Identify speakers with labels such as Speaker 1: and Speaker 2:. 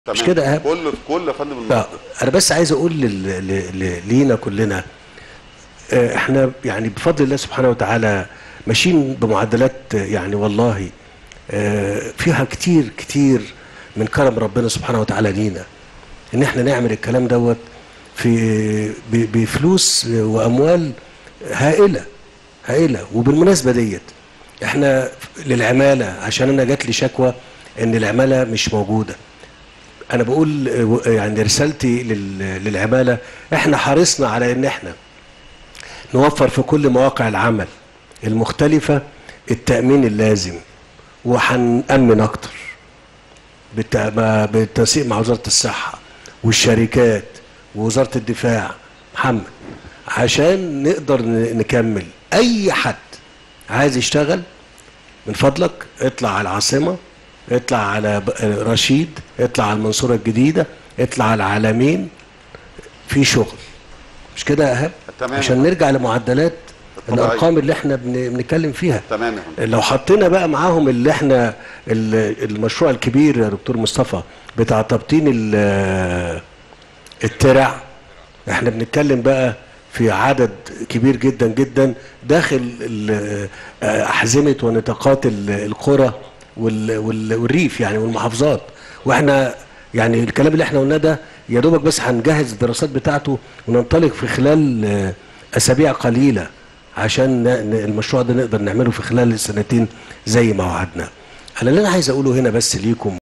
Speaker 1: تمام
Speaker 2: مش كده يا إيهاب؟
Speaker 1: كل كل يا فندم
Speaker 2: لا
Speaker 1: النهارده
Speaker 2: انا بس عايز اقول لل- ل- ل- لينا كلنا آه، احنا يعني بفضل الله سبحانه وتعالى ماشيين بمعدلات آه، يعني والله آه، فيها كتير كتير من كرم ربنا سبحانه وتعالى لينا ان احنا نعمل الكلام دوت في ب- بفلوس واموال هائله هائله وبالمناسبه ديت احنا للعماله عشان انا جات لي شكوى ان العماله مش موجوده انا بقول آه، يعني رسالتي لل- للعماله احنا حرصنا على ان احنا نوفر في كل مواقع العمل المختلفة التأمين اللازم وهنأمن أكتر بالت- ما- بالتنسيق مع وزارة الصحة والشركات ووزارة الدفاع محمد عشان نقدر ن- نكمل أي حد عايز يشتغل من فضلك اطلع على العاصمة اطلع على ب- رشيد اطلع على المنصورة الجديدة اطلع على العالمين في شغل مش كده يا ايهاب
Speaker 1: تمام.
Speaker 2: عشان نرجع لمعدلات
Speaker 1: الطبيعية.
Speaker 2: الارقام اللي احنا بن- بنتكلم فيها
Speaker 1: تمام يا فندم
Speaker 2: لو حطينا بقى معاهم اللي احنا ال- المشروع الكبير يا دكتور مصطفى بتاع تبطين ال- الترع احنا بنتكلم بقى في عدد كبير جدا جدا داخل ال- احزمه ونطاقات ال- القرى وال- وال- والريف يعني والمحافظات واحنا يعني الكلام اللي احنا قلناه ده يا دوبك بس هنجهز الدراسات بتاعته وننطلق في خلال آه، اسابيع قليله عشان ن- ن- المشروع ده نقدر نعمله في خلال السنتين زي ما وعدنا. انا اللي انا عايز اقوله هنا بس ليكم